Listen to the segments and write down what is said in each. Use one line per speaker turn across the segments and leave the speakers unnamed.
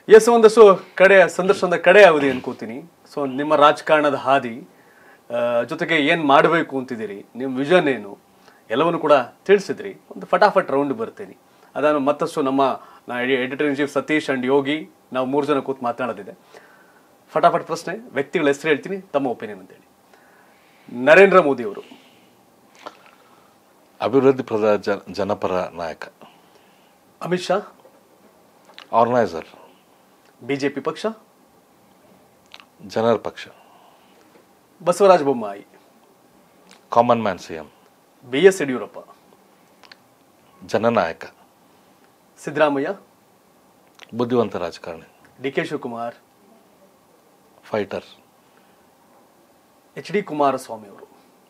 S ಒಂದಷ್ಟು ಕಡೆ ಸಂದರ್ಶನದ ಕಡೆ ಅವಧಿ ಅನ್ಕೋತೀನಿ ಸೊ ನಿಮ್ಮ ರಾಜಕಾರಣದ ಹಾದಿ ಆ, ಜೊತೆಗೆ ಏನ್ ಮಾಡಬೇಕು ಅಂತಿದ್ದೀರಿ ನಿಮ್ಮ ವಿಷನ್ ಏನು ಎಲ್ಲವನ್ನು ಕೂಡ ತಿಳಿಸಿದ್ರಿ ಒಂದು ಫಟಾಫಟ್ ರೌಂಡ್ ಬರ್ತೀನಿ ಅದಾನು ಮತ್ತಷ್ಟು ನಮ್ಮ editor in chief Satish and Yogi ನಾವು ಮೂರು ಜನ ಕೂತ್ ಮಾತನಾಡೋದಿದೆ ಫಟಾಫಟ್ ಪ್ರಶ್ನೆ ವ್ಯಕ್ತಿಗಳ ಹೆಸರು ಹೇಳ್ತೀನಿ ತಮ್ಮ ಒಪಿನಿಯನ್ ಅಂತೇಳಿ ನರೇಂದ್ರ ಮೋದಿ ಅವರು
ಅಭಿವೃದ್ಧಿ ಪ್ರದ ಜನ ಜನಪರ ನಾಯಕ
ಅಮಿತ್ ಶಾ
ಆರ್ಗನೈಸರ್
ಬಿಜೆಪಿ ಪಕ್ಷ
ಜನರ ಪಕ್ಷ
Basavaraja Bommai
common man C M
B S Yediyurappa
ಜನನಾಯಕ
ಸಿದ್ದರಾಮಯ್ಯ
ಬುದ್ಧಿವಂತ ರಾಜಕಾರಣಿ
D K Shivakumar
fighter
H D Kumaraswamy ಅವರು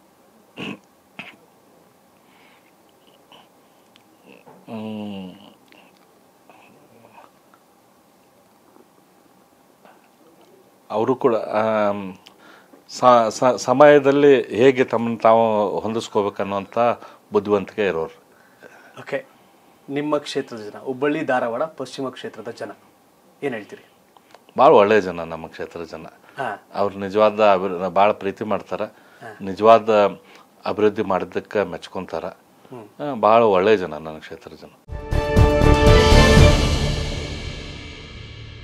ಅವರು ಕೂಡ ಆಮ್, ಸ- ಸ- ಸಮಯದಲ್ಲಿ ಹೇಗೆ ತಮ್ಮನ್ನು ತಾವು ಹೊಂದಿಸ್ಕೋಬೇಕನ್ನುವಂಥ ಬುದ್ಧಿವಂತಿಕೆ ಇರೋರು
ಓಕೆ ನಿಮ್ಮ ಕ್ಷೇತ್ರದ ಜನ ಹುಬ್ಬಳ್ಳಿ ಧಾರವಾಡ ಪಶ್ಚಿಮ ಕ್ಷೇತ್ರದ ಜನ ಏನು ಹೇಳ್ತೀರಿ
ಭಾಳ ಒಳ್ಳೆಯ ಜನ ನಮ್ಮ ಕ್ಷೇತ್ರದ ಜನ
ಹಾ
ಅವ್ರು ನಿಜವಾದ ಅಭಿವೃ ಭಾಳ ಪ್ರೀತಿ ಮಾಡ್ತಾರೆ ನಿಜವಾದ ಅಭಿವೃದ್ಧಿ ಮಾಡಿದ್ದಕ್ಕೆ ಮೆಚ್ಕೊಂತಾರೆ ಭಾಳ ಒಳ್ಳೆಯ ಜನ ನನ್ನ ಕ್ಷೇತ್ರದ ಜನ